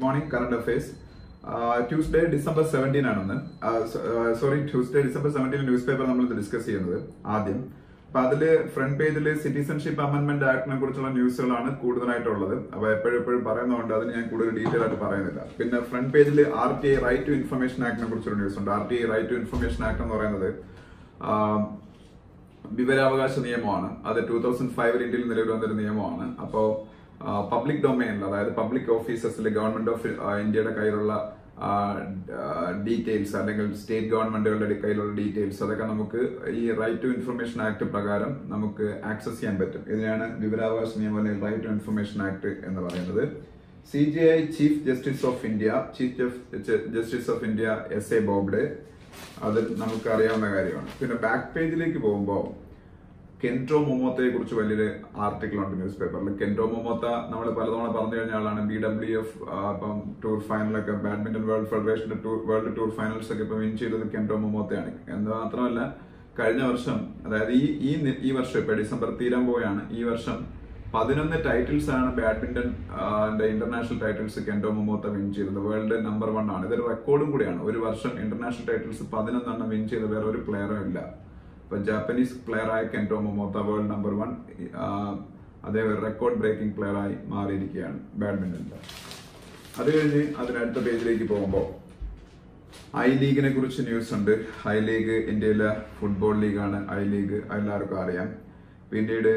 Good morning current affairs Tuesday December seventeen ആണെന്ന് sorry Tuesday December seventeen newspaper നമ്മൾ discuss ചെയ്യുന്നത് ആദ്യം അപ്പൊ അതില് ഫ്രണ്ട് പേജിൽ സിറ്റിസൺഷിപ്പ് അമെന്റ്മെന്റ് ആക്ടിനെ കുറിച്ചുള്ള ന്യൂസുകളാണ് കൂടുതലായിട്ടുള്ളത് അപ്പൊ എപ്പോഴും എപ്പോഴും പറയുന്നതുകൊണ്ട് അതിന് ഞാൻ കൂടുതൽ ഡീറ്റെയിൽ ആയിട്ട് പറയുന്നില്ല പിന്നെ ഫ്രണ്ട് പേജിൽ R T I right to information ആക്ടിനെ കുറിച്ചൊരു ന്യൂസ് ഉണ്ട് R T I right to information act എന്ന് പറയുന്നത് ആ, വിവരാവകാശ നിയമമാണ് അത് ടൂ തൗസൻഡ് ഫൈവിൽ ഇന്ത്യയിൽ നിലവിൽ വന്നൊരു നിയമമാണ് അപ്പോൾ പബ്ലിക് ഡൊമൈനിൽ അതായത് പബ്ലിക് ഓഫീസസിൽ ഗവൺമെന്റ് ഓഫ് ഇന്ത്യയുടെ കയ്യിലുള്ള ഡീറ്റെയിൽസ് അല്ലെങ്കിൽ സ്റ്റേറ്റ് ഗവൺമെന്റുകളുടെ കയ്യിലുള്ള ഡീറ്റെയിൽസ് അതൊക്കെ നമുക്ക് ഈ റൈറ്റ് ടു ഇൻഫർമേഷൻ ആക്ട് പ്രകാരം നമുക്ക് ആക്സസ് ചെയ്യാൻ പറ്റും ഇതിനാണ് വിവരാവകാശ നിയമം അല്ലെങ്കിൽ റൈറ്റ് ടു ഇൻഫർമേഷൻ ആക്ട് എന്ന് പറയുന്നത് C G I chief justice of India chief justice of India S A Bobde അത് നമുക്ക് അറിയാവുന്ന കാര്യമാണ് പിന്നെ ബാക്ക് പേജിലേക്ക് പോകുമ്പോൾ കെൻട്രോ മൊമോത്തയെ കുറിച്ച് വലിയൊരു ആർട്ടിക്കിൾ ഉണ്ട് ന്യൂസ് പേപ്പറിൽ കെൻട്രോ മൊമോത്ത നമ്മൾ പലതവണ പറഞ്ഞു കഴിഞ്ഞ ആളാണ് ബി ഡബ്ല്യു എഫ് ഇപ്പം ടൂർ ഫൈനലൊക്കെ ബാഡ്മിന്റൺ വേൾഡ് ഫെഡറേഷന്റെ ടൂർ വേൾഡ് ടൂർ ഫൈനൽസ് ഒക്കെ ഇപ്പം വിൻ ചെയ്തത് കെൻട്രോ മൊമോത്തയാണ് എന്ന് മാത്രമല്ല കഴിഞ്ഞ വർഷം അതായത് ഈ ഈ നി- ഈ വർഷം ഇപ്പൊ ഡിസംബർ തീരാൻ പോവുകയാണ് ഈ വർഷം പതിനൊന്ന് ടൈറ്റിൽസ് ആണ് badminton international titles Kento Momota win ചെയ്തത് വേൾഡ് നമ്പർ വൺ ആണ് ഇതൊരു റെക്കോർഡും കൂടിയാണ് ഒരു വർഷം ഇന്റർനാഷണൽ ടൈറ്റിൽസ് പതിനൊന്നെണ്ണം വിൻ ചെയ്ത വേറെ ഒരു പ്ലെയറും ഇല്ല ഇപ്പൊ ജാപ്പനീസ് പ്ലെയർ ആയ Kento Momota world number one അതേ റെക്കോർഡ് ബ്രേക്കിംഗ് പ്ലെയർ ആയി മാറിയിരിക്കുകയാണ് ബാഡ്മിന്റണിൽ അത് കഴിഞ്ഞ് അതിനടുത്ത പേജിലേക്ക് പോകുമ്പോൾ ഐ ലീഗിനെ കുറിച്ച് ന്യൂസ് ഉണ്ട് ഐ ലീഗ് ഇന്ത്യയിലെ ഫുട്ബോൾ ലീഗാണ് ഐ ലീഗ് എല്ലാവർക്കും അറിയാം പിന്നീട്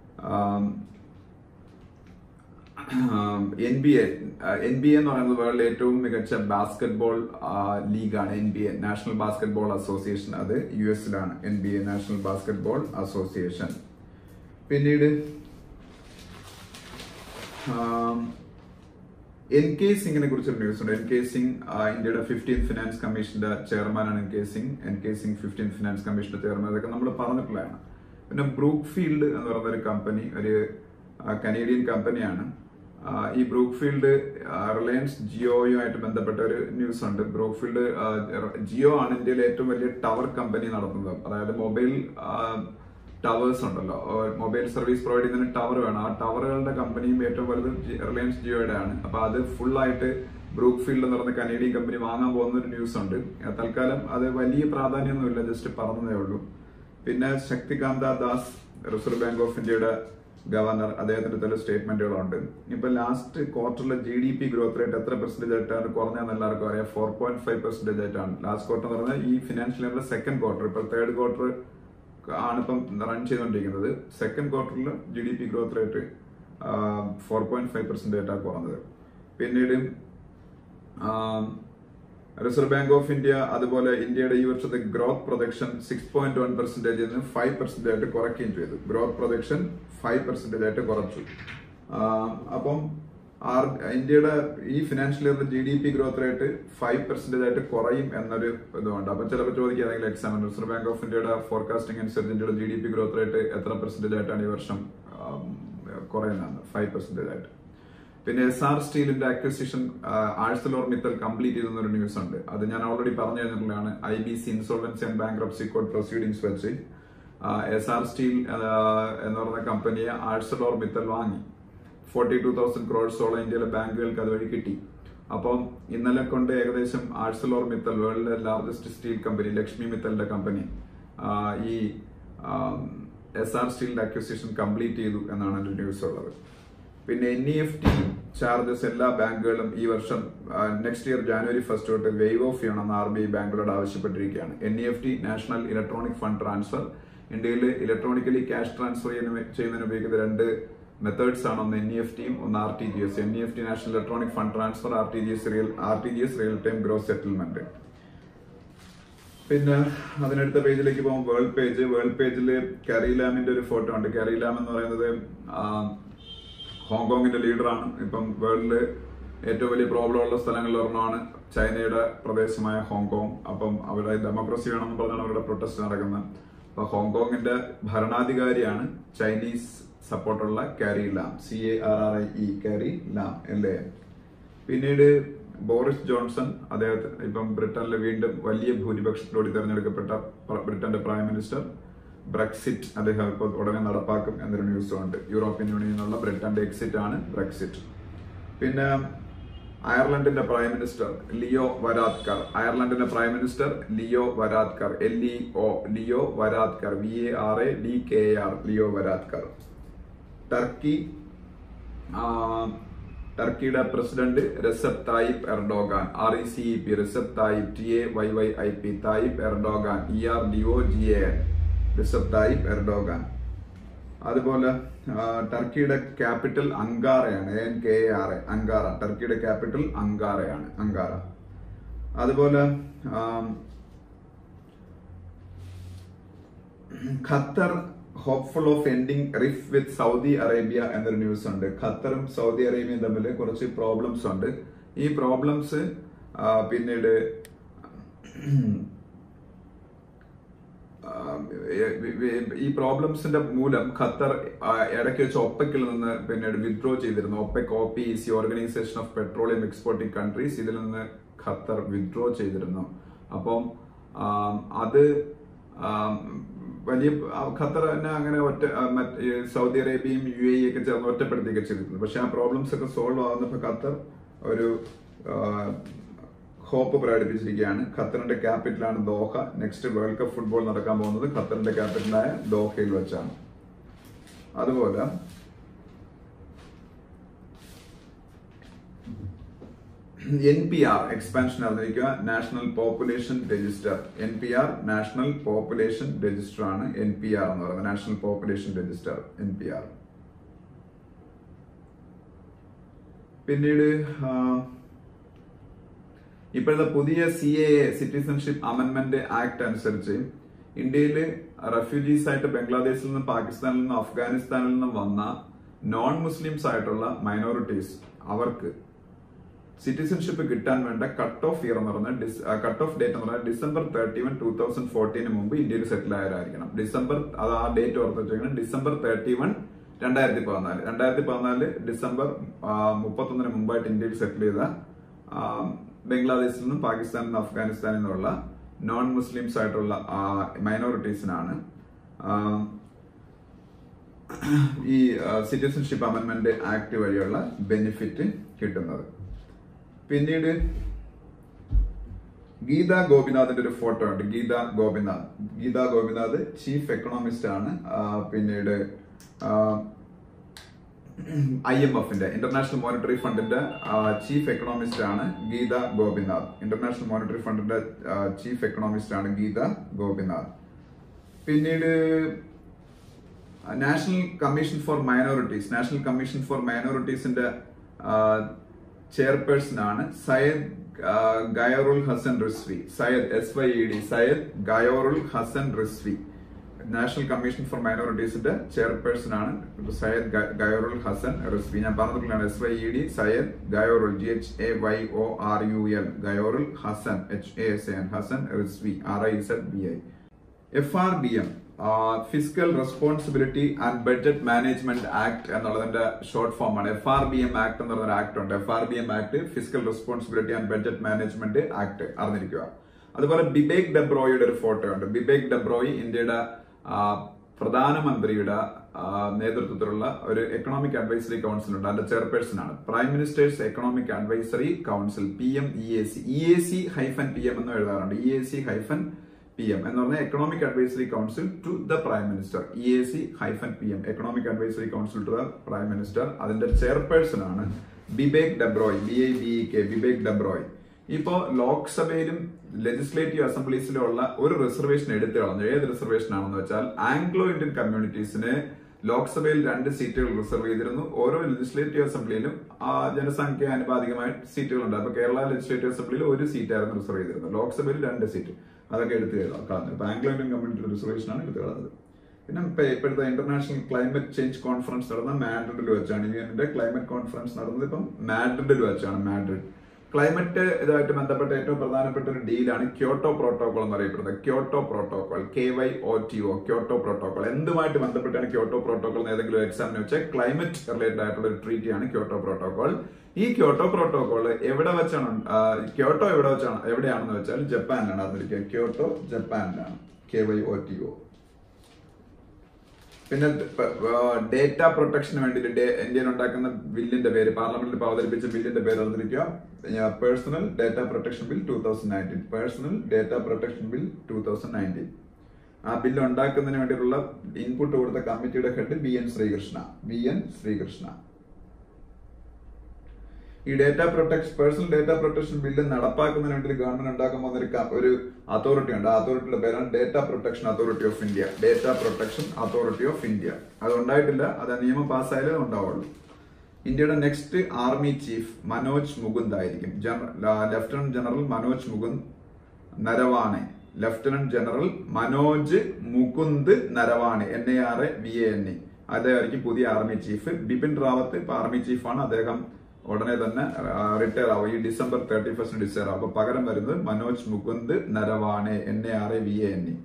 N B A N B A എന്ന് പറയുന്നത് വേൾഡിലെ ഏറ്റവും മികച്ച ബാസ്കറ്റ്ബോൾ ലീഗാണ് N B A national basketball association അത് യു എസിലാണ് N B A national basketball association പിന്നീട് എൻ കെ സിംഗിനെ കുറിച്ചൊരു ന്യൂസ് ഉണ്ട് എൻ കെ സിംഗ് ആ, ഇന്ത്യയുടെ ഫിഫ്റ്റീൻ ഫിനാൻസ് കമ്മീഷന്റെ ചെയർമാനാണ് N K Singh N K Singh fifteen finance കമ്മീഷന്റെ ചെയർമാൻ അതൊക്കെ നമ്മൾ പറഞ്ഞിട്ടുള്ളതാണ് പിന്നെ ബ്രൂക്ക് ഫീൽഡ് എന്ന് പറയുന്ന ഒരു കമ്പനി ഒരു ആ, കനേഡിയൻ കമ്പനിയാണ് ആ, ഈ ബ്രൂക്ക് ഫീൽഡ് റിലയൻസ് ജിയോയുമായിട്ട് ബന്ധപ്പെട്ട ഒരു ന്യൂസ് ഉണ്ട് ബ്രൂക്ക് ഫീൽഡ് ജിയോ ആണ് ഇന്ത്യയിലെ ഏറ്റവും വലിയ ടവർ കമ്പനി നടത്തുന്നത് അതായത് മൊബൈൽ ടവേഴ്സ് ഉണ്ടല്ലോ മൊബൈൽ സർവീസ് പ്രൊവൈഡ് ചെയ്യുന്നതിന് ടവർ വേണം ആ ടവറുകളുടെ കമ്പനിയും ഏറ്റവും വലുത് ജി- റിലയൻസ് ജിയോയുടെ ആണ് അപ്പൊ അത് full ആയിട്ട് ബ്രൂക്ക് ഫീൽഡ് എന്ന് പറയുന്ന കനേഡിയൻ കമ്പനി വാങ്ങാൻ പോകുന്ന ഒരു ന്യൂസ് ഉണ്ട് ആ, തൽക്കാലം അത് വലിയ പ്രാധാന്യമൊന്നുമില്ല ജസ്റ്റ് പറഞ്ഞതേ ഉള്ളൂ പിന്നെ Shaktikanta Das reserve bank of ഇന്ത്യയുടെ ഗവർണർ അദ്ദേഹത്തിന്റെ ചില സ്റ്റേറ്റ്മെന്റുകളുണ്ട് ഇപ്പൊ ലാസ്റ്റ് ക്വാർട്ടറിലെ G D P growth rate എത്ര പെർസെന്റേജ് ആയിട്ടാണ് കുറഞ്ഞതെന്ന് എല്ലാവർക്കും അറിയാം ഫോർ പോയിന്റ് ഫൈവ് പെർസെന്റേജ് ആയിട്ടാണ് ലാസ്റ്റ് ക്വാർട്ടർ എന്ന് പറഞ്ഞാൽ ഈ ഫിനാൻഷ്യൽ ഇയറിലെ സെക്കൻഡ് ക്വാർട്ടർ ഇപ്പൊ തേർഡ് ക്വാർട്ടർ ആണ് ഇപ്പം റൺ ചെയ്തുകൊണ്ടിരിക്കുന്നത് സെക്കൻഡ് ക്വാർട്ടറിൽ G D P growth rate four point five percent ആയിട്ടാണ് കുറഞ്ഞത് പിന്നീട് റിസർവ് ബാങ്ക് ഓഫ് ഇന്ത്യ അതുപോലെ ഇന്ത്യയുടെ ഈ വർഷത്തെ growth projection six point one പെർസെന്റേജിൽ നിന്ന് ഫൈവ് പെർസെന്റ് ആയിട്ട് കുറയ്ക്കുകയും ചെയ്തു ഗ്രോത്ത് പ്രൊജക്ഷൻ ഫൈവ് പെർസെന്റേജ് ആയിട്ട് കുറച്ചു ആ, അപ്പം ആർ ഇന്ത്യയുടെ ഈ ഫിനാൻഷ്യൽ ഇയറിൽ G D P growth rate five percentage ആയിട്ട് കുറയും എന്നൊരു ഇതുണ്ട് അപ്പൊ ചിലപ്പോൾ ചോദിക്കുകയാണെങ്കിൽ എക്സാമിന് റിസർവ് ബാങ്ക് ഓഫ് ഇന്ത്യയുടെ ഫോർകാസ്റ്റിംഗ് അനുസരിച്ച് ഇന്ത്യയുടെ G D P growth rate എത്ര പെർസെന്റേജ് ആയിട്ടാണ് ഈ വർഷം കുറയുന്നത് ഫൈവ് പെർസെന്റേജ് ആയിട്ട് പിന്നെ എസ് ആർ സ്റ്റീലിന്റെ അക്വസിഷൻ ആഴ്സലോർ മിത്തൽ കംപ്ലീറ്റ് ചെയ്തെന്നൊരു ന്യൂസ് ഉണ്ട് അത് ഞാൻ ഓൾറെഡി പറഞ്ഞു കഴിഞ്ഞിട്ടുള്ളതാണ് I B C insolvency and bankruptcy code proceedings വെച്ച് എസ് ആർ സ്റ്റീൽ എന്ന് പറയുന്ന കമ്പനിയെ ആഴ്സലോർ മിത്തൽ വാങ്ങി ഫോർട്ടി ടു തൗസൻഡ് ക്രോഡ്സോളം ഇന്ത്യയിലെ ബാങ്കുകൾക്ക് അതുവഴി കിട്ടി അപ്പം ഇന്നലെ കൊണ്ട് ഏകദേശം ആഴ്സലോർ മിത്തൽ വേൾഡിലെ ലാർജസ്റ്റ് സ്റ്റീൽ കമ്പനി ലക്ഷ്മി മിത്തലിന്റെ കമ്പനി ഈ എസ് ആർ സ്റ്റീലിന്റെ അക്വസിഷൻ കംപ്ലീറ്റ് ചെയ്തു എന്നാണ് ഒരു ന്യൂസ് ഉള്ളത് പിന്നെ N E F T charges എല്ലാ ബാങ്കുകളും ഈ വർഷം നെക്സ്റ്റ് ഇയർ ജാനുവരി ഫസ്റ്റ് തൊട്ട് വെയ്വ് ഓഫ് ചെയ്യണമെന്ന് ആർ ബി ഐ ബാങ്കുകളോട് ആവശ്യപ്പെട്ടിരിക്കുകയാണ് N E F T national electronic fund transfer ഇന്ത്യയിൽ ഇലക്ട്രോണിക്കലി ക്യാഷ് ട്രാൻസ്ഫർ ചെയ്യുന്നതിന് ഉപയോഗിക്കുന്ന രണ്ട് മെത്തേഡ്സ് ആണ് ഒന്ന് എൻ ഇ എഫ് ടിയും ഒന്ന് R T G S N E F T national electronic fund transfer R T G S real R T G S real time gross settlement പിന്നെ അതിനടുത്ത പേജിലേക്ക് പോകുമ്പോൾ വേൾഡ് പേജ് വേൾഡ് പേജിൽ കരി ലാമിന്റെ ഒരു photo ഉണ്ട് കരി ലാം എന്ന് പറയുന്നത് ആ, ഹോങ്കോങ്ങിന്റെ ലീഡറാണ് ഇപ്പം വേൾഡില് ഏറ്റവും വലിയ പ്രോബ്ലം ഉള്ള സ്ഥലങ്ങളിൽ ഒരെണ്ണമാണ് ചൈനയുടെ പ്രദേശമായ ഹോങ്കോങ് അപ്പം അവരുടെ ഡെമോക്രസി വേണമെന്ന് പറഞ്ഞാണ് അവരുടെ പ്രൊട്ടസ്റ്റ് നടക്കുന്നത് അപ്പൊ ഹോങ്കോങ്ങിന്റെ ഭരണാധികാരിയാണ് ചൈനീസ് സപ്പോർട്ടുള്ള Carrie Lam C A R R I E Carrie Lam അല്ലേ പിന്നീട് ബോറിസ് ജോൺസൺ അദ്ദേഹത്തെ ഇപ്പം ബ്രിട്ടനിൽ വീണ്ടും വലിയ ഭൂരിപക്ഷത്തിലൂടെ തെരഞ്ഞെടുക്കപ്പെട്ട പ്ര- ബ്രിട്ടന്റെ പ്രൈം മിനിസ്റ്റർ ബ്രെക്സിറ്റ് അദ്ദേഹം ഇപ്പോൾ ഉടനെ നടപ്പാക്കും എന്നൊരു ന്യൂസും ഉണ്ട് യൂറോപ്യൻ യൂണിയനിൽ നിന്നുള്ള ബ്രിട്ടന്റെ എക്സിറ്റ് ആണ് ബ്രെക്സിറ്റ് പിന്നെ അയർലൻഡിന്റെ പ്രൈം മിനിസ്റ്റർ ലിയോ വരാദ്കർ അയർലൻഡിന്റെ prime minister Leo Varadkar L E O Leo Varadkar V A R A D K R Leo Varadkar Turkey ആ, ടർക്കിയുടെ president Recep Tayyip Erdogan R E C P Recep Tayyip T A Y Y I P Tayyip Erdogan E R D O G A Recep Tayyip Erdogan അതുപോലെ ആ, ടർക്കിയുടെ capital അങ്കാറയാണ് N K R A Ankara ടർക്കിയുടെ capital അങ്കാറയാണ് Ankara അതുപോലെ ആം, Qatar hopeful of ending rift with Saudi Arabia എന്നൊരു news ഉണ്ട് ഖത്തറും സൗദി അറേബ്യയും തമ്മിൽ കുറച്ച് പ്രോബ്ലംസ് ഉണ്ട് ഈ പ്രോബ്ലംസ് പിന്നീട് ആ, ഈ പ്രോബ്ലംസിന്റെ മൂലം ഖത്തർ ആ, ഇടയ്ക്ക് വെച്ച് ഒപ്പക്കിൽ നിന്ന് പിന്നീട് വിത്ഡ്രോ ചെയ്തിരുന്നു OPEC O P C organisation of petroleum exporting countries ഇതിൽ നിന്ന് ഖത്തർ വിത്ഡ്രോ ചെയ്തിരുന്നു അപ്പം ആം, അത് ആം, വലിയ ആ, ഖത്തർ തന്നെ അങ്ങനെ ഒറ്റ ആ, മറ്റ് ഈ സൗദി അറേബ്യയും യു എ ഒക്കെ ചേർന്ന് ഒറ്റപ്പെടുത്തിയൊക്കെ ചെയ്തിരുന്നു പക്ഷെ ആ പ്രോബ്ലംസ് ഒക്കെ സോൾവ് ആവുന്നപ്പോൾ ഖത്തർ ഒരു ഹോപ്പ് പ്രകടിപ്പിച്ചിരിക്കുകയാണ് ഖത്തറിന്റെ ക്യാപിറ്റലാണ് Doha next world cup football നടക്കാൻ പോകുന്നത് ഖത്തറിന്റെ ക്യാപിറ്റലായ ദോഹയിൽ വെച്ചാണ് അതുപോലെ എൻ പി ആർ എക്സ്പാൻഷൻ അറിഞ്ഞിരിക്കുക national population register N P R national population register ആണ് എൻ പി ആർ എന്ന് പറയുന്നത് national population register N P R പിന്നീട് ആ, ഇപ്പോഴത്തെ പുതിയ C A citizenship amendment act അനുസരിച്ച് ഇന്ത്യയിൽ റെഫ്യൂജീസ് ആയിട്ട് ബംഗ്ലാദേശിൽ നിന്നും പാകിസ്ഥാനിൽ നിന്നും അഫ്ഗാനിസ്ഥാനിൽ നിന്നും വന്ന നോൺ മുസ്ലിംസ് ആയിട്ടുള്ള മൈനോറിറ്റീസ് അവർക്ക് സിറ്റിസൺഷിപ്പ് കിട്ടാൻ വേണ്ട കട്ട് ഓഫ് ഇയർ എന്ന് പറഞ്ഞാൽ കട്ട് ഓഫ് ഡേറ്റ് എന്ന് പറഞ്ഞാൽ December thirty one two thousand ഫോർട്ടീന് മുമ്പ് ഇന്ത്യയിൽ സെറ്റിൽ ആയവരായിരിക്കണം ഡിസംബർ അത് ആ ഡേറ്റ് ഓർത്ത് വെച്ചേക്കണം ഡിസംബർ തേർട്ടി വൺ രണ്ടായിരത്തി പതിനാല് രണ്ടായിരത്തി പതിനാല് ഡിസംബർ മുപ്പത്തൊന്നിന് മുമ്പായിട്ട് ഇന്ത്യയിൽ സെറ്റിൽ ചെയ്ത ആ, ബംഗ്ലാദേശിൽ നിന്നും പാകിസ്ഥാനിൽ നിന്നും അഫ്ഗാനിസ്ഥാനിൽ നിന്നുള്ള നോൺ മുസ്ലിംസ് ആയിട്ടുള്ള മൈനോറിറ്റീസിനാണ് ഈ സിറ്റിസൺഷിപ്പ് അമെന്റ്മെന്റ് ആക്ട് വഴിയുള്ള ബെനിഫിറ്റ് കിട്ടുന്നത് പിന്നീട് ഗീത ഗോപിനാഥിന്റെ ഒരു ഫോട്ടോ ഉണ്ട് ഗീത ഗോപിനാഥ് ഗീത ഗോപിനാഥ് ചീഫ് എക്കണോമിസ്റ്റ് ആണ് ആ, പിന്നീട് ഐ എം എഫിന്റെ ഇന്റർനാഷണൽ മോണിറ്ററി ഫണ്ടിന്റെ ചീഫ് എക്കണോമിസ്റ്റ് ആണ് ഗീത ഗോപിനാഥ് ഇന്റർനാഷണൽ മോണിറ്ററി ഫണ്ടിന്റെ ചീഫ് എക്കണോമിസ്റ്റ് ആണ് ഗീത ഗോപിനാഥ് പിന്നീട് national commission for minorities national commission for മൈനോറിറ്റീസിന്റെ ചെയർപേഴ്സൺ ആണ് സയ്യദ് ആ, Ghayorul Hasan Rizvi Syed S Y E D Syed Ghayorul Hasan Rizvi national commission for മൈനോറിറ്റീസിന്റെ ചെയർപേഴ്സൺ ആണ് സയ്യദ് ഗ- ഗയോറുൽ ഹസൻ റിസ്വി ഞാൻ പറഞ്ഞിട്ടുള്ളതാണ് S Y E D Syed Ghayorul G H A Y O R U L Ghayorul Hasan H A S N Hasan Rizvi R I Z B I F R B M physical responsibility and budget management act എന്നുള്ളതിന്റെ short form ആണ് F R B M act എന്ന് പറയുന്ന act ഉണ്ട് F R B M act physical responsibility and budget management act അറിഞ്ഞിരിക്കുക അതുപോലെ ബിബേക് ഡെബ്രോയുടെ ഒരു photo ഉണ്ട് ബിബേക് ഡെബ്രോയി ഇന്ത്യയുടെ ആ, പ്രധാനമന്ത്രിയുടെ ആ, നേതൃത്വത്തിലുള്ള ഒരു എക്കണോമിക് അഡ്വൈസറി കൗൺസിൽ ഉണ്ട് അതിന്റെ ചെയർപേഴ്സൺ ആണ് prime ministers economic advisory council P M E A C E A C hyphen P M എന്ന് എഴുതാറുണ്ട് E A C hyphen P M എന്ന് പറഞ്ഞാൽ economic advisory council to the prime minister E A C hyphen P M economic advisory council to the prime minister അതിന്റെ chairperson ആണ് Bibek Debroy B I B K Bibek Debroy ഇപ്പോ ലോക്സഭയിലും legislative അസംബ്ലീസിലും ഉള്ള ഒരു reservation എടുത്തു കളഞ്ഞു ഏത് റിസർവേഷൻ ആണെന്ന് വെച്ചാൽ ആംഗ്ലോ ഇന്ത്യൻ കമ്മ്യൂണിറ്റീസിന് ലോക്സഭയിൽ രണ്ട് സീറ്റുകൾ റിസർവ് ചെയ്തിരുന്നു ഓരോ ലെജിസ്ലേറ്റീവ് അസംബ്ലിയിലും ആ ജനസംഖ്യ അനുപാതികമായി സീറ്റുകളുണ്ട് അപ്പൊ കേരള ലെജിസ്ലേറ്റീവ് അസംബ്ലിയിൽ ഒരു സീറ്റായിരുന്നു റിസർവ് ചെയ്തിരുന്നത് ലോക്സഭയിൽ രണ്ട് സീറ്റ് അതൊക്കെ എടുത്തു കളഞ്ഞു അപ്പൊ ആംഗ്ലോ ഇന്ത്യൻ കമ്മ്യൂണിറ്റി റിസർവേഷൻ ആണ് എടുത്തു കളഞ്ഞത് പിന്നെ ഇപ്പൊ ഇപ്പോഴത്തെ ഇന്റർനാഷണൽ ക്ലൈമറ്റ് ചേഞ്ച് കോൺഫറൻസ് നടന്ന മാഡ്രിഡിൽ വെച്ചാണ് യു എന്റെ ക്ലൈമറ്റ് കോൺഫറൻസ് നടന്നത് ഇപ്പം മാഡ്രിഡിൽ വെച്ചാണ് മാഡ്രിഡ് ക്ലൈമറ്റ് ഇതുമായിട്ട് ബന്ധപ്പെട്ട ഏറ്റവും പ്രധാനപ്പെട്ട ഒരു ഡീലാണ് ക്യോട്ടോ പ്രോട്ടോകോൾ എന്നറിയപ്പെടുന്നത് Kyoto protocol K Y O T O Kyoto protocol എന്തുമായിട്ട് ബന്ധപ്പെട്ടാണ് ക്യോട്ടോ പ്രോട്ടോകോൾ എന്ന് ഏതെങ്കിലും എക്സാമിന് വെച്ചാൽ ക്ലൈമറ്റ് റിലേറ്റഡ് ആയിട്ടുള്ള ഒരു ട്രീറ്റിയാണ് ക്യോട്ടോ പ്രോട്ടോകോൾ ഈ ക്യോട്ടോ പ്രോട്ടോകോൾ എവിടെ വെച്ചാണ് ആ, ക്യോട്ടോ എവിടെ വെച്ചാണ് എവിടെയാണെന്ന് വെച്ചാൽ ജപ്പാനിലാണ് അറിഞ്ഞിരിക്കുക ക്യോട്ടോ ജപ്പാനിലാണ് K Y O T O പിന്നെ ഡേറ്റ പ്രൊട്ടക്ഷന് വേണ്ടിയിട്ട് ഇന്ത്യയിൽ ഉണ്ടാക്കുന്ന ബില്ലിന്റെ പേര് പാർലമെന്റിൽ ഇപ്പോൾ അവതരിപ്പിച്ച ബില്ലിന്റെ പേര് അവതരിക്കുക personal data protection bill two thousand nineteen personal data protection bill two thousand nineteen ആ ബില്ല് ഉണ്ടാക്കുന്നതിന് വേണ്ടിയിട്ടുള്ള ഇൻപുട്ട് കൊടുത്ത കമ്മിറ്റിയുടെ head B N Srikrishna B N Srikrishna ഈ data protection personal data protection bill നടപ്പാക്കുന്നതിന് വേണ്ടി ഗവൺമെന്റ് ഉണ്ടാക്കുമ്പോൾ ഒരു ക- ഒരു അതോറിറ്റി ഉണ്ട് ആ അതോറിറ്റിയുടെ പേരാണ് data protection authority of India data protection authority of India അത് ഉണ്ടായിട്ടില്ല അത് ആ നിയമം പാസ്സായാലേ ഉണ്ടാവുള്ളൂ ഇന്ത്യയുടെ next army chief Manoj Mukund ആയിരിക്കും lieutenant general Manoj Mukund Naravane lieutenant general Manoj Mukund Naravane N A R A V A N E അദ്ദേഹമായിരിക്കും പുതിയ ആർമി ചീഫ് ബിപിൻ റാവത്ത് ഇപ്പൊ ആർമി ചീഫാണ് അദ്ദേഹം ഉടനെ തന്നെ റിട്ടയർ ആവും ഈ ഡിസംബർ തേർട്ടി ഫസ്റ്റ് ഡിസൈർ ആവും അപ്പൊ പകരം വരുന്നത് Manoj Mukund Naravane N A R A V A N E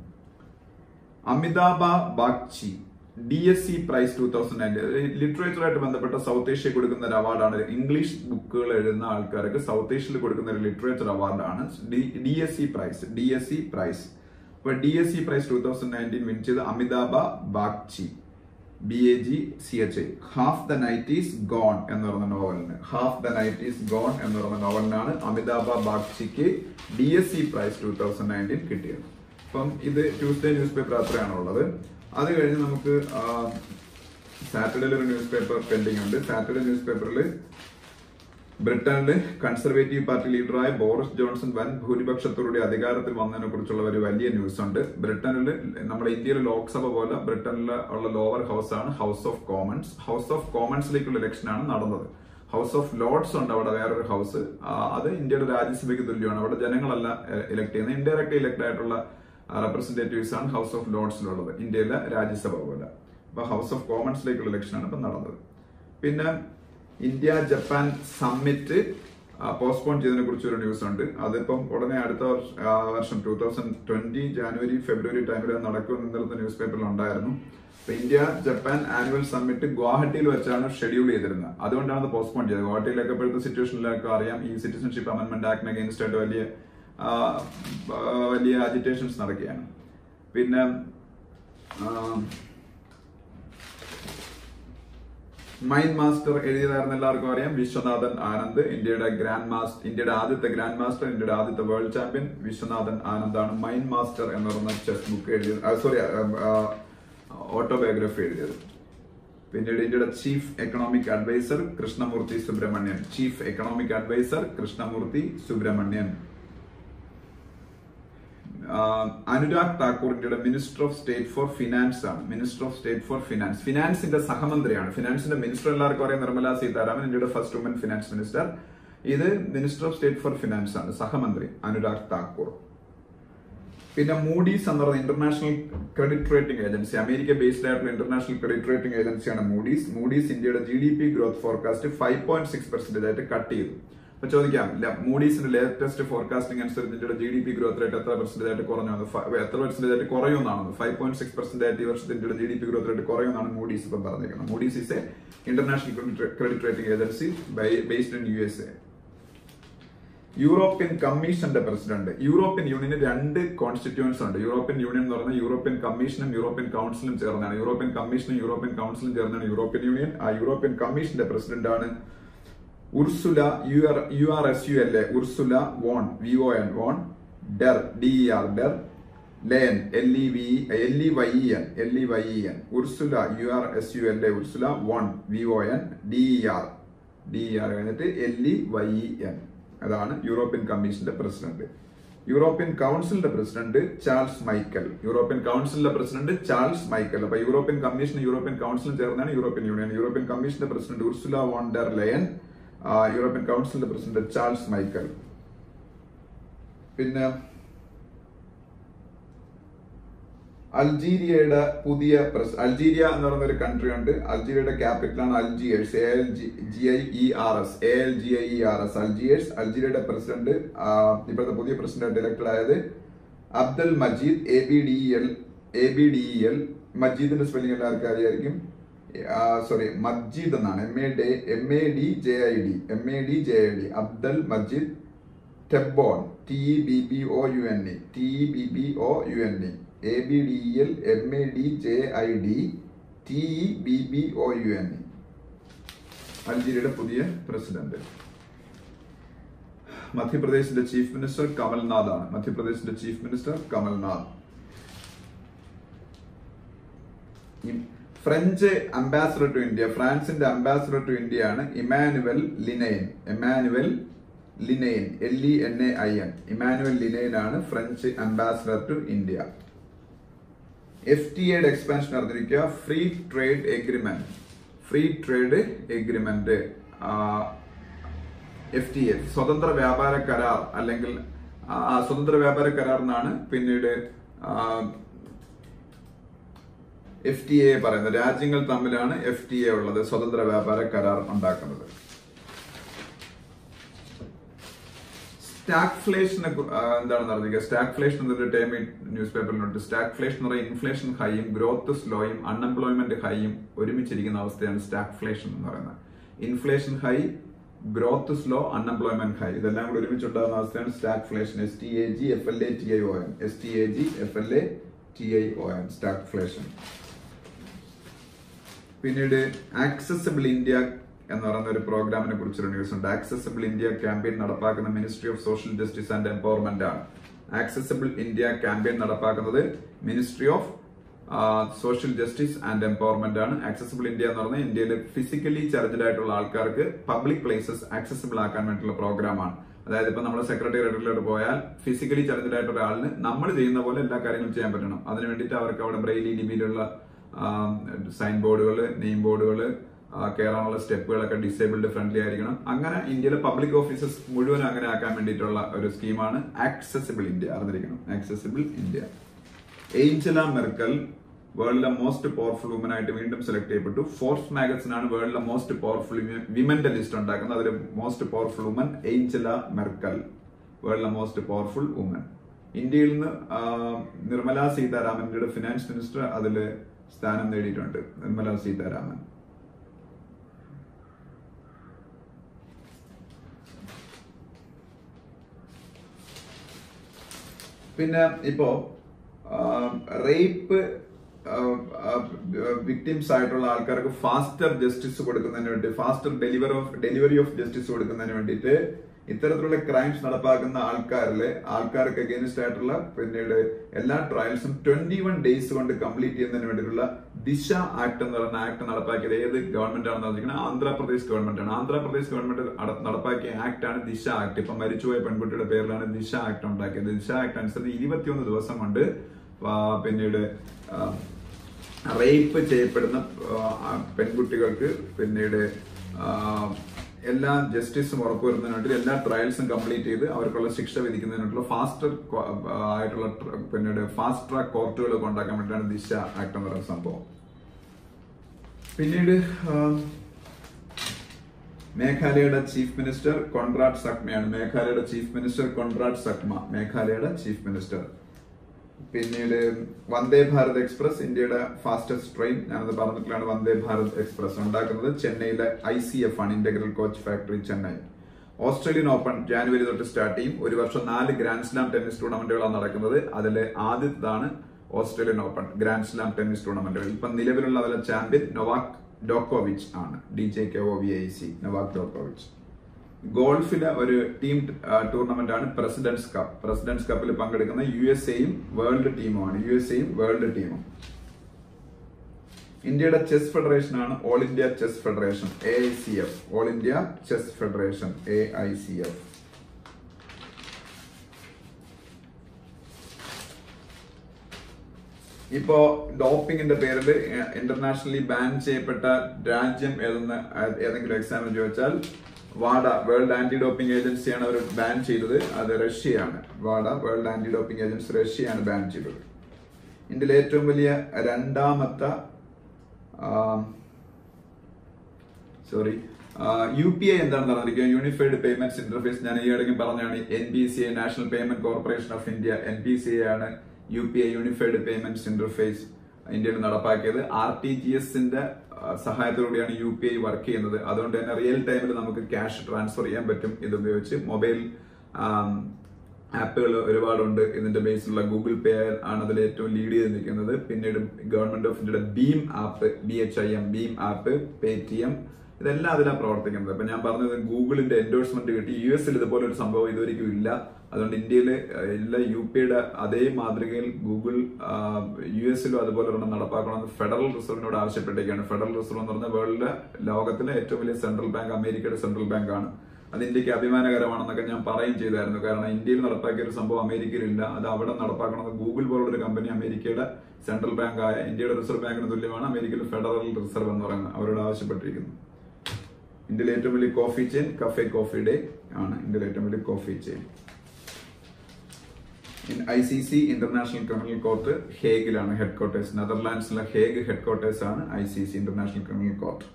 Amitabha Bagchi D S C prize two thousand nineteen ലിറ്ററേച്ചറുമായിട്ട് ബന്ധപ്പെട്ട സൗത്ത് ഏഷ്യ കൊടുക്കുന്ന ഒരു അവാർഡാണ് ഇംഗ്ലീഷ് ബുക്കുകൾ എഴുതുന്ന ആൾക്കാർക്ക് സൗത്ത് ഏഷ്യയിൽ കൊടുക്കുന്ന ഒരു ലിറ്ററേച്ചർ അവാർഡാണ് D S C prize D S C prize അപ്പൊ D S C prize two thousand nineteen win ചെയ്ത് Amitabha Bagchi B A G C H I half the night is gone എന്ന് പറയുന്ന നോവലിന് half the night is gone എന്ന് പറയുന്ന നോവലിനാണ് അമിതാഭ ബാഗ്ചിക്ക് D S C prize two thousand nineteen കിട്ടിയത് അപ്പം ഇത് ട്യൂസ്ഡേ ന്യൂസ് പേപ്പർ അത്രയാണ് ഉള്ളത് അത് കഴിഞ്ഞ് നമുക്ക് സാറ്റർഡേയിൽ ഒരു ന്യൂസ് പേപ്പർ പെൻഡിങ് ഉണ്ട് സാറ്റർഡേ ന്യൂസ് പേപ്പറിൽ ബ്രിട്ടനിൽ കൺസർവേറ്റീവ് പാർട്ടി ലീഡറായ ബോറിസ് ജോൺസൺ വൻ ഭൂരിപക്ഷത്തോടെ അധികാരത്തിൽ വന്നതിനെ കുറിച്ചുള്ള ഒരു വലിയ ന്യൂസ് ഉണ്ട് ബ്രിട്ടനിൽ നമ്മുടെ ഇന്ത്യയിലെ ലോക്സഭ പോലെ ബ്രിട്ടനിൽ ഉള്ള ലോവർ ഹൗസ് ആണ് house of Commons house of കോമൺസിലേക്കുള്ള ഇലക്ഷൻ ആണ് നടന്നത് ഹൗസ് ഓഫ് ലോർഡ്സ് ഉണ്ട് അവിടെ വേറൊരു ഹൗസ് അത് ഇന്ത്യയുടെ രാജ്യസഭയ്ക്ക് തുല്യമാണ് അവിടെ ജനങ്ങളല്ല ഇലക്ട് ചെയ്യുന്നത് ഇൻഡയറക്റ്റ് ഇലക്ട് ആയിട്ടുള്ള റെപ്രസെന്റേറ്റീവ്സ് ആണ് ഹൗസ് ഓഫ് ലോർഡ്സിലുള്ളത് ഇന്ത്യയിലെ രാജ്യസഭ പോലെ അപ്പൊ ഹൗസ് ഓഫ് കോമൺസിലേക്കുള്ള ഇലക്ഷൻ ആണ് ഇപ്പൊ നടന്നത് പിന്നെ ഇന്ത്യ ജപ്പാൻ സമ്മിറ്റ് പോസ്റ്റ്പോൺ ചെയ്തതിനെ കുറിച്ച് ഒരു ന്യൂസ് ഉണ്ട് അതിപ്പം ഉടനെ അടുത്ത വർഷ- ആ, വർഷം two thousand twenty January February ടൈമിൽ നടക്കുമെന്ന് ഇന്നലത്തെ ന്യൂസ് പേപ്പറിൽ ഉണ്ടായിരുന്നു അപ്പൊ ഇന്ത്യ ജപ്പാൻ ആനുവൽ സമ്മിറ്റ് ഗുവാഹട്ടിയിൽ വെച്ചാണ് ഷെഡ്യൂൾ ചെയ്തിരുന്നത് അതുകൊണ്ടാണ് അത് പോസ്റ്റ്പോൺ ചെയ്തത് ഗുവാഹട്ടിയിലൊക്കെ ഇപ്പോഴത്തെ സിറ്റുവേഷനിലൊക്കെ അറിയാം ഈ സിറ്റിസൺഷിപ്പ് അമെന്റ്മെന്റ് ആക്ടിന് അഗേൻസ്റ്റ് ആയിട്ട് വലിയ ആ, ആ, വലിയ അജിറ്റേഷൻസ് നടക്കുകയാണ് പിന്നെ ആ, മൈൻഡ് മാസ്റ്റർ എഴുതിയതായിരുന്ന എല്ലാവർക്കും അറിയാം വിശ്വനാഥൻ ആനന്ദ് ഇന്ത്യയുടെ ഗ്രാൻഡ് മാസ്റ്റർ ഇന്ത്യയുടെ ആദ്യത്തെ ഗ്രാൻഡ് മാസ്റ്റർ ഇന്ത്യയുടെ ആദ്യത്തെ വേൾഡ് ചാമ്പ്യൻ വിശ്വനാഥൻ ആനന്ദാണ് മൈൻഡ് മാസ്റ്റർ എന്ന് പറയുന്ന ചെസ് ബുക്ക് എഴുതിയത് സോറി ഓട്ടോബയോഗ്രഫി എഴുതിയത് പിന്നീട് ഇന്ത്യയുടെ chief economic adviser Krishnamurthy Subramanian chief economic adviser Krishnamurthy Subramanian ആഹ് അനുരാഗ് താക്കൂർ ഇന്ത്യയുടെ minister of state for finance ആണ് minister of state for finance ഫിനാൻസിന്റെ സഹമന്ത്രിയാണ് ഫിനാൻസിന്റെ മിനിസ്റ്റർ എല്ലാവർക്കും അറിയാം നിർമ്മല സീതാരാമൻ ഇന്ത്യയുടെ ഫസ്റ്റ് വുമൻ ഫിനാൻസ് മിനിസ്റ്റർ ഇത് minister of state for finance ആണ് സഹമന്ത്രി അനുരാഗ് താക്കൂർ പിന്നെ മൂഡീസ് എന്ന് പറയുന്ന international credit rating agency America based ആയിട്ടുള്ള ഇന്റർനാഷണൽ ക്രെഡിറ്റ് റേറ്റിംഗ് ഏജൻസിയാണ് മൂഡീസ് മൂഡീസ് ഇന്ത്യയുടെ G D P growth forecast five point six percentage ആയിട്ട് കട്ട് ചെയ്തു അപ്പൊ ചോദിക്കാം ല- മൂഡീസിന്റെ ലേറ്റസ്റ്റ് ഫോർകാസ്റ്റിംഗ് അനുസരിച്ച് ഇന്ത്യയുടെ G D P growth rate എത്ര പെർസെന്റേജ് ആയിട്ട് കുറഞ്ഞു വന്നു? ഫ- എത്ര പെർസെന്റേജ് ആയിട്ട് കുറയുമെന്നാണ് ഫൈവ് പോയിന്റ് സിക്സ് പെർസെന്റ് ആയിട്ട് ഈ വർഷത്തെ ഇന്ത്യയുടെ G D P growth rate കുറയുമെന്നാണ് മൂഡീസ് ഇപ്പം പറഞ്ഞിരിക്കുന്നത് Moody's is A international credit rating agency based in U S A European കമ്മീഷന്റെ പ്രസിഡന്റ് യൂറോപ്യൻ യൂണിയന് രണ്ട് കോൺസ്റ്റിറ്റ്യൂൻസ് ഉണ്ട് യൂറോപ്യൻ യൂണിയൻ എന്ന് പറയുന്നത് യൂറോപ്യൻ കമ്മീഷനും യൂറോപ്യൻ കൗൺസിലും ചേർന്നാണ് യൂറോപ്യൻ കമ്മീഷനും യൂറോപ്യൻ കൗൺസിലും ചേർന്നാണ് യൂറോപ്യൻ യൂണിയൻ ആ യൂറോപ്യൻ കമ്മീഷന്റെ പ്രസിഡന്റ് ആണ് Ursula U R U R S U L A Ursula von V O N von der D R der Leyen L E V L E Y E N L E Y E N Ursula U R S U L A Ursula von V O N D R D R കഴിഞ്ഞിട്ട് L E Y E N അതാണ് European കമ്മീഷന്റെ president European കൗൺസിലിന്റെ president Charles Michel European കൗൺസിലിന്റെ president Charles Michel അപ്പൊ European കമ്മീഷനും European കൗൺസിലും ചേർന്നാണ് European union European കമ്മീഷന്റെ president Ursula von der Leyen ആ, യൂറോപ്യൻ കൗൺസിലിന്റെ പ്രസിഡന്റ് ചാൾസ് മൈക്കൽ പിന്നെ അൾജീരിയയുടെ പുതിയ പ്രസ് അൾജീരിയ എന്ന് പറയുന്ന ഒരു കൺട്രി ഉണ്ട് അൾജീരിയയുടെ ക്യാപിറ്റലാണ് Algiers A L G G I E R S A L G I E R S Algiers അൾജീരിയയുടെ പ്രസിഡന്റ് ഇപ്പോഴത്തെ പുതിയ പ്രസിഡന്റ് ഇലക്ടഡ് ആയത് Abdul Majid A B D L A B D L മജീദിന്റെ spelling എല്ലാവർക്കും അറിയായിരിക്കും sorry Majid എന്നാണ് M A D M A D J I D M A D J I D Abdul Majid Tebboune T B B O U N E T B B O U N E A B D L M A D J I D T E B B O U N E അൾജീരിയയുടെ പുതിയ president മധ്യപ്രദേശിന്റെ chief minister Kamal Nath ആണ് മധ്യപ്രദേശിന്റെ chief minister Kamal Nath ഈ French ambassador to India ഫ്രാൻസിന്റെ ambassador to India ആണ് Emmanuel Lenain Emmanuel Lenain L E N A I N Emmanuel Lenain ആണ് French ambassador to India F T എയുടെ എക്സ്പാൻഷൻ അറിഞ്ഞിരിക്കുക free trade agreement free trade agreement F T A സ്വതന്ത്ര വ്യാപാര കരാർ അല്ലെങ്കിൽ ആ, സ്വതന്ത്ര വ്യാപാര കരാർ എന്നാണ് പിന്നീട് എഫ് ടി എ പറയുന്നത് രാജ്യങ്ങൾ തമ്മിലാണ് എഫ് ടി എ ഉള്ളത് സ്വതന്ത്ര വ്യാപാര കരാർ ഉണ്ടാക്കുന്നത് സ്റ്റാഗ്ഫ്ലേഷനെ എന്താണെന്ന് അറിഞ്ഞിരിക്കുക സ്റ്റാഗ്ഫ്ലേഷൻ എന്നൊരു ടൈം ന്യൂസ് പേപ്പറിലുണ്ട് സ്റ്റാഗ്ഫ്ലേഷൻ എന്ന് പറയുന്നത് ഇൻഫ്ലേഷൻ ഹൈയും ഗ്രോത്ത് സ്ലോയും അൺഎംപ്ലോയ്മെന്റ് ഹൈയും ഒരുമിച്ചിരിക്കുന്ന അവസ്ഥയാണ് സ്റ്റാഗ്ഫ്ലേഷൻ എന്ന് പറയുന്നത് inflation high growth slow unemployment high ഇതെല്ലാം കൂടി ഒരുമിച്ചുണ്ടാകുന്ന അവസ്ഥയാണ് stagflation S T A G F L A T I O N S T A G F L A T I O N stagflation പിന്നീട് accessible India എന്ന് പറയുന്ന ഒരു പ്രോഗ്രാമിനെ കുറിച്ചൊരു ന്യൂസ് ഉണ്ട് ആക്സസിബിൾ ഇന്ത്യ ക്യാമ്പയിൻ നടപ്പാക്കുന്ന ministry of social justice and empowerment ആണ് accessible India campaign നടപ്പാക്കുന്നത് ministry of social justice and empowerment ആണ് ആക്സസിബിൾ ഇന്ത്യ എന്ന് പറഞ്ഞാൽ ഇന്ത്യയിൽ ഫിസിക്കലി ചലഞ്ചഡ് ആയിട്ടുള്ള ആൾക്കാർക്ക് പബ്ലിക് പ്ലേസസ് ആക്സസിബിൾ ആക്കാൻ വേണ്ടിയിട്ടുള്ള പ്രോഗ്രാമാണ് അതായത് ഇപ്പൊ നമ്മുടെ സെക്രട്ടേറിയറ്റിലോട്ട് പോയാൽ ഫിസിക്കലി ചലഞ്ചഡ് ആയിട്ടുള്ള ഒരാളിന് നമ്മൾ ചെയ്യുന്ന പോലെ എല്ലാ കാര്യങ്ങളും ചെയ്യാൻ പറ്റണം അതിന് വേണ്ടിയിട്ട് അവർക്ക് അവിടെ ബ്രെയിലി ലിപിയിലുള്ള സൈൻ ബോർഡുകൾ നെയിം ബോർഡുകൾ കയറാനുള്ള സ്റ്റെപ്പുകളൊക്കെ ഡിസേബിൾഡ് ഫ്രണ്ട്ലി ആയിരിക്കണം അങ്ങനെ ഇന്ത്യയിലെ പബ്ലിക് ഓഫീസസ് മുഴുവൻ അങ്ങനെ ആക്കാൻ വേണ്ടിയിട്ടുള്ള ഒരു സ്കീമാണ് ആക്സസിബിൾ ഇന്ത്യ അറിഞ്ഞിരിക്കണം ആക്സസിബിൾ ഇന്ത്യ ഏഞ്ചല മെർക്കൽ വേൾഡിലെ മോസ്റ്റ് പവർഫുൾ വുമൻ ആയിട്ട് വീണ്ടും സെലക്ട് ചെയ്യപ്പെട്ടു ഫോർസ് മാഗസിൻ ആണ് വേൾഡിലെ മോസ്റ്റ് പവർഫുൾ വിമന്റെ ലിസ്റ്റ് ഉണ്ടാക്കുന്നത് അതിൽ most powerful woman Angela Merkel വേൾഡിലെ മോസ്റ്റ് പവർഫുൾ വുമൻ ഇന്ത്യയിൽ നിന്ന് ആ, നിർമ്മല സീതാരാമൻ ഇന്ത്യയുടെ ഫിനാൻസ് മിനിസ്റ്റർ അതിൽ സ്ഥാനം നേടിയിട്ടുണ്ട് നിർമ്മല സീതാരാമൻ പിന്നെ ഇപ്പോ റേപ്പ് വിക്ടിംസ് ആയിട്ടുള്ള ആൾക്കാർക്ക് ഫാസ്റ്റർ ജസ്റ്റിസ് കൊടുക്കുന്നതിന് വേണ്ടി faster delivery of delivery of justice കൊടുക്കുന്നതിന് വേണ്ടിയിട്ട് ഇത്തരത്തിലുള്ള ക്രൈംസ് നടപ്പാക്കുന്ന ആൾക്കാരില് ആൾക്കാർക്ക് അഗേൻസ്റ്റ് ആയിട്ടുള്ള പിന്നീട് എല്ലാ ട്രയൽസും ട്വന്റി വൺ ഡേയ്സ് കൊണ്ട് കംപ്ലീറ്റ് ചെയ്യുന്നതിന് വേണ്ടിയിട്ടുള്ള ദിശ ആക്ട് എന്ന് പറയുന്ന ആക്ട് നടപ്പാക്കിയത് ഏത് ഗവൺമെന്റ് ആണെന്ന് പറഞ്ഞിരിക്കുന്നത് ആന്ധ്രാപ്രദേശ് ഗവൺമെന്റ് ആണ് ആന്ധ്രാപ്രദേശ് ഗവൺമെന്റ് അട- നടപ്പാക്കിയ ആക്ട് ആണ് ദിശ ആക്ട് ഇപ്പൊ മരിച്ചുപോയ പെൺകുട്ടിയുടെ പേരിലാണ് ദിശ ആക്ട് ഉണ്ടാക്കിയത് ദിശ ആക്ട് അനുസരിച്ച് ഇരുപത്തിയൊന്ന് ദിവസം കൊണ്ട് ആ, പിന്നീട് റേപ്പ് ചെയ്യപ്പെടുന്ന ആ, പെൺകുട്ടികൾക്ക് പിന്നീട് ആ, എല്ലാ ജസ്റ്റിസും ഉറപ്പുവരുന്നതിന് വേണ്ടി എല്ലാ ട്രയൽസും കംപ്ലീറ്റ് ചെയ്ത് അവർക്കുള്ള ശിക്ഷ വിധിക്കുന്നതിനുള്ള ഫാസ്റ്റർ ആയിട്ടുള്ള ട്ര- പിന്നീട് ഫാസ്റ്റ് ട്രാക്ക് കോർട്ടുകൾ കൊണ്ടാക്കാൻ വേണ്ടിയിട്ടാണ് ദിശ ആക്ട് എന്ന് പറയുന്ന സംഭവം പിന്നീട് ആ, മേഘാലയയുടെ ചീഫ് മിനിസ്റ്റർ കൊൺറാഡ് സക്മയാണ് മേഘാലയയുടെ ചീഫ് മിനിസ്റ്റർ കൊൺറാഡ് സക്മ മേഘാലയയുടെ ചീഫ് മിനിസ്റ്റർ പിന്നീട് വന്ദേ ഭാരത് എക്സ്പ്രസ് ഇന്ത്യയുടെ ഫാസ്റ്റസ്റ്റ് ട്രെയിൻ ഞാനത് പറഞ്ഞിട്ടുള്ളതാണ് വന്ദേ ഭാരത് എക്സ്പ്രസ് ഉണ്ടാക്കുന്നത് ചെന്നൈയിലെ ഐ സി എഫ് ആണ് Integral Coach Factory Chennai Australian Open January തൊട്ട് സ്റ്റാർട്ട് ചെയ്യും ഒരു വർഷം നാല് ഗ്രാൻഡ് സ്ലാം ടെന്നീസ് ടൂർണമെന്റുകളാണ് നടക്കുന്നത് അതിൽ ആദ്യത്തേതാണ് Australian Open Grand Slam tennis ടൂർണമെന്റുകൾ ഇപ്പം നിലവിലുള്ള അതിലെ ചാമ്പ്യൻ നൊവാക് ഡോക്കോവിച്ച് ആണ് D J K O V I C Novak ഡോക്കോവിച്ച് ഗോൾഫിലെ ഒരു ടീം ടൂർണമെന്റ് ആണ് പ്രസിഡന്റ്സ് കപ്പ് പ്രസിഡന്റ്സ് കപ്പിൽ പങ്കെടുക്കുന്ന യു എസ് എയും വേൾഡ് ടീമുമാണ് യു എസ് എയും വേൾഡ് ടീമും ഇന്ത്യയുടെ ചെസ് ഫെഡറേഷൻ ആണ് All India Chess Federation A I C F All India Chess Federation A I C F ഇപ്പോ ഡോപ്പിംഗിന്റെ പേരിൽ ഇന്റർനാഷണലി ബാൻ ചെയ്യപ്പെട്ട രാജ്യം ഏതെന്ന് ഏതെങ്കിലും എക്സാമിൽ ചോദിച്ചാൽ വാഡ വേൾഡ് ആന്റി ഡോപ്പിംഗ് ഏജൻസിയാണ് അവർ ബാൻ ചെയ്തത് അത് റഷ്യയാണ് വാഡ വേൾഡ് ആന്റി ഡോപ്പിംഗ് ഏജൻസി റഷ്യയാണ് ബാൻ ചെയ്തത് ഇന്ത്യയിലെ ഏറ്റവും വലിയ രണ്ടാമത്തെ സോറി യു പി ഐ എന്താണെന്ന് പറഞ്ഞിരിക്കുക യൂണിഫൈഡ് പേയ്മെന്റ്സ് ഇന്റർഫേസ് ഞാൻ ഈ ഇടയ്ക്ക് പറഞ്ഞാണ് N P C I National Payment Corporation of India N P C I ആണ് U P I Unified Payments Interface ഇന്ത്യയിൽ നടപ്പാക്കിയത് ആർ ടി ജി എസിന്റെ സഹായത്തോടെയാണ് യു പി ഐ വർക്ക് ചെയ്യുന്നത് അതുകൊണ്ട് തന്നെ റിയൽ ടൈമിൽ നമുക്ക് ക്യാഷ് ട്രാൻസ്ഫർ ചെയ്യാൻ പറ്റും ഇത് ഉപയോഗിച്ച് മൊബൈൽ ആപ്പുകൾ ഒരുപാടുണ്ട് ഇതിന്റെ ബേസിലുള്ള ഗൂഗിൾ പേ ആണ് അതിൽ ഏറ്റവും ലീഡ് ചെയ്ത് നിൽക്കുന്നത് പിന്നീട് ഗവൺമെന്റ് ഓഫ് ഇന്ത്യയുടെ BHIM app B H I M BHIM app Paytm ഇതെല്ലാം അതിലാണ് പ്രവർത്തിക്കുന്നത് അപ്പൊ ഞാൻ പറഞ്ഞത് ഗൂഗിളിന്റെ എൻഡോഴ്സ്മെന്റ് കിട്ടി യു എസിൽ ഇതുപോലെ ഒരു സംഭവം ഇതുവരെയ്ക്കും ഇല്ല അതുകൊണ്ട് ഇന്ത്യയിൽ എല്ലാ യു പിയുടെ അതേ മാതൃകയിൽ ഗൂഗിൾ യു എസിലും അതുപോലെ ഒരെണ്ണം നടപ്പാക്കണമെന്ന് ഫെഡറൽ റിസർവിനോട് ആവശ്യപ്പെട്ടേക്കാണ് ഫെഡറൽ റിസർവ് എന്ന് പറഞ്ഞാൽ വേൾഡിലെ ലോകത്തിലെ ഏറ്റവും വലിയ സെൻട്രൽ ബാങ്ക് അമേരിക്കയുടെ സെൻട്രൽ ബാങ്ക് ആണ് അത് ഇന്ത്യക്ക് അഭിമാനകരമാണെന്നൊക്കെ ഞാൻ പറയുകയും ചെയ്തായിരുന്നു കാരണം ഇന്ത്യയിൽ നടപ്പാക്കിയ ഒരു സംഭവം അമേരിക്കയിൽ ഇല്ല അത് അവിടെ നടപ്പാക്കണമെന്ന് ഗൂഗിൾ പോലുള്ള ഒരു കമ്പനി അമേരിക്കയുടെ സെൻട്രൽ ബാങ്ക് ആയ ഇന്ത്യയുടെ റിസർവ് ബാങ്കിന് തുല്യമാണ് അമേരിക്കയിൽ ഫെഡറൽ റിസർവ് എന്ന് പറയുന്നത് അവരോട് ആവശ്യപ്പെട്ടിരിക്കുന്നു ഇന്ത്യയിലെ ഏറ്റവും വലിയ coffee chain Cafe Coffee Day ആണ് ഇന്ത്യയിലെ ഏറ്റവും വലിയ coffee chain I C C International Criminal Court ഹേഗിലാണ് ഹെഡ് ക്വാർട്ടേഴ്സ് നെതർലാൻഡ്സിലെ ഹേഗ് ഹെഡ് ക്വാർട്ടേഴ്സ് ആണ് I C C International Criminal Court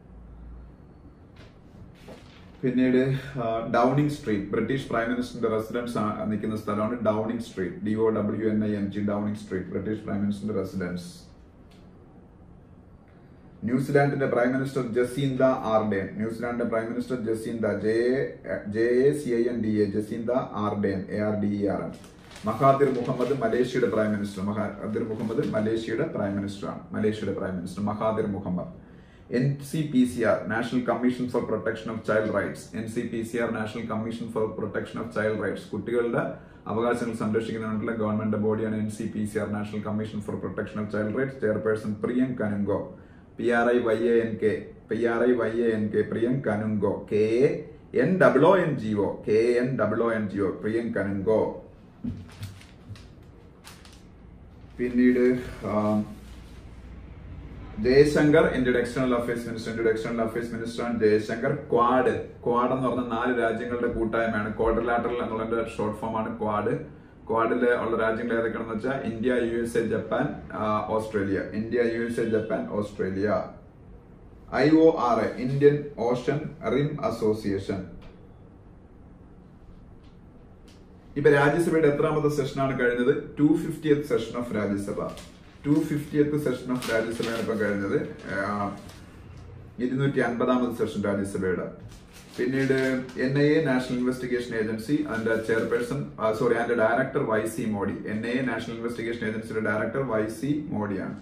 പിന്നീട് ഡൗണിംഗ് സ്ട്രീറ്റ് ബ്രിട്ടീഷ് പ്രൈം മിനിസ്റ്ററിന്റെ റെസിഡൻസ് നിൽക്കുന്ന സ്ഥലമാണ് Downing Street D O W N I N G Downing Street British prime മിനിസ്റ്ററിന്റെ residence ന്യൂസിലാൻഡിന്റെ prime minister Jacinda Ardern ന്യൂസിലാൻഡിന്റെ prime minister Jacinda J J A C I N D A Jacinda Ardern A R D E R N Mahathir Mohamad മലേഷ്യയുടെ prime minister Mahathir Mohamad മലേഷ്യയുടെ prime മിനിസ്റ്ററാണ് മലേഷ്യയുടെ prime minister Mahathir Mohamad N C P C R National commission for Protection of Child Rights N C P C R National commission for Protection of Child Rights കുട്ടികളുടെ അവകാശങ്ങൾ സംരക്ഷിക്കുന്നതിനുള്ള government ബോഡിയാണ് N C P C R National commission for Protection of Child rights chairperson Priyank Kanoongo P R I Y A N K P R I Y A N K Priyank Kanoongo K A N double O N G O K N double O N G O Priyank Kanoongo പിന്നീട് ജയശങ്കർ ഇന്ത്യയുടെ external affairs minister ഇന്ത്യയുടെ external affairs മിനിസ്റ്ററാണ് Jaishankar Quad Quad എന്ന് പറഞ്ഞ നാല് രാജ്യങ്ങളുടെ കൂട്ടായ്മയാണ് quadrilateral എന്നുള്ളതിന്റെ ഷോർട്ട് ഫോം ആണ് ക്വാഡ് ക്വാഡിലെ ഉള്ള രാജ്യങ്ങൾ ഏതൊക്കെയാണെന്ന് വെച്ചാൽ India U S A Japan Australia India U S A Japan Australia I O R A Indian Ocean Rim Association ഇപ്പൊ രാജ്യസഭയുടെ എത്രാമത്തെ സെഷനാണ് കഴിഞ്ഞത് two fiftieth session of Rajya Sabha two fiftieth session of രാജ്യസഭയാണ് ഇപ്പൊ കഴിഞ്ഞത് ഇരുന്നൂറ്റി അൻപതാമത് സെഷൻ രാജ്യസഭയുടെ പിന്നീട് N I A National Investigation Agency അതിന്റെ ചെയർപേഴ്സൺ സോറി അതിന്റെ director Y C Modi N I A National Investigation ഏജൻസിയുടെ ഡയറക്ടർ വൈ സി മോഡിയാണ്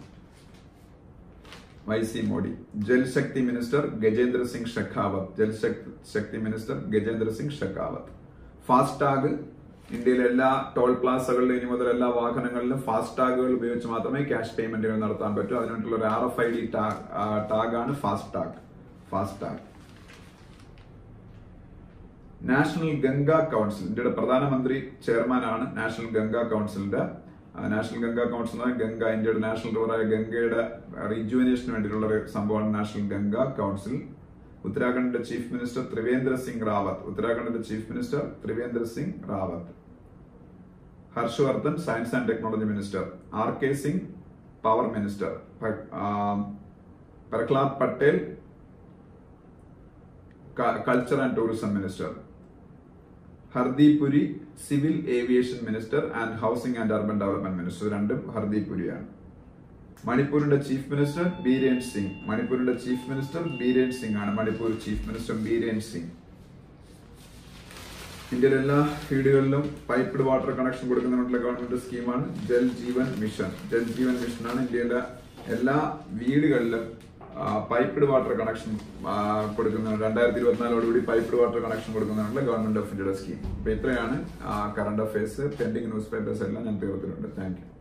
Y C Modi Jal Shakti minister Gajendra Singh Shekhawat Jal Shakti minister Gajendra Singh Shekhawat FASTag ഇന്ത്യയിലെ എല്ലാ ടോൾ പ്ലാസകളിലും ഇനി മുതൽ എല്ലാ വാഹനങ്ങളിലും ഫാസ്ടാഗുകൾ ഉപയോഗിച്ച് മാത്രമേ ക്യാഷ് പേയ്മെന്റുകൾ നടത്താൻ പറ്റൂ അതിനായിട്ടുള്ള ഒരു ആർ എഫ് ഐ ഡി ടാഗാണ് FASTag FASTag National Ganga Council ഇന്ത്യയുടെ പ്രധാനമന്ത്രി ചെയർമാനാണ് നാഷണൽ ഗംഗ കൗൺസിലിന്റെ നാഷണൽ ഗംഗ കൗൺസിൽ ഗംഗ ഇന്ത്യയുടെ നാഷണൽ റിവറായ ഗംഗയുടെ റിജുവനേഷന് വേണ്ടിയിട്ടുള്ള ഒരു സംഭവമാണ് നാഷണൽ ഗംഗ കൗൺസിൽ ഉത്തരാഖണ്ഡിന്റെ ചീഫ് മിനിസ്റ്റർ ത്രിവേന്ദ്ര സിംഗ് റാവത്ത് ഉത്തരാഖണ്ഡിന്റെ chief minister Trivendra Singh Rawat Harsh Vardhan science and technology minister R K Singh power minister Prahlad Patel culture and tourism minister Hardeep Puri civil aviation minister and housing and urban development minister രണ്ടും ഹർദീപ് പുരിയാണ് മണിപ്പൂരിന്റെ ചീഫ് മിനിസ്റ്റർ ബീരേൻ സിംഗ് മണിപ്പൂരിന്റെ ചീഫ് മിനിസ്റ്റർ ബീരേൻ സിംഗ് ആണ് Manipur chief minister Biren Singh ഇന്ത്യയിലെ എല്ലാ വീടുകളിലും piped water connection കൊടുക്കുന്നതിനുള്ള government സ്കീമാണ് ജൽ ജീവൻ മിഷൻ ജൽ ജീവൻ മിഷനാണ് ഇന്ത്യയിലെ എല്ലാ വീടുകളിലും പൈപ്പ്ഡ് വാട്ടർ കണക്ഷൻ കൊടുക്കുന്ന രണ്ടായിരത്തി ഇരുപത്തിനാലോടുകൂടി പൈപ്പ്ഡ് വാട്ടർ കണക്ഷൻ കൊടുക്കുന്നതിനുള്ള ഗവൺമെന്റ് ഓഫ് ഇന്ത്യയുടെ സ്കീം അപ്പൊ ഇത്രയാണ് current affairs pending newspapers എല്ലാം ഞാൻ തീർത്തിട്ടുണ്ട് താങ്ക് യു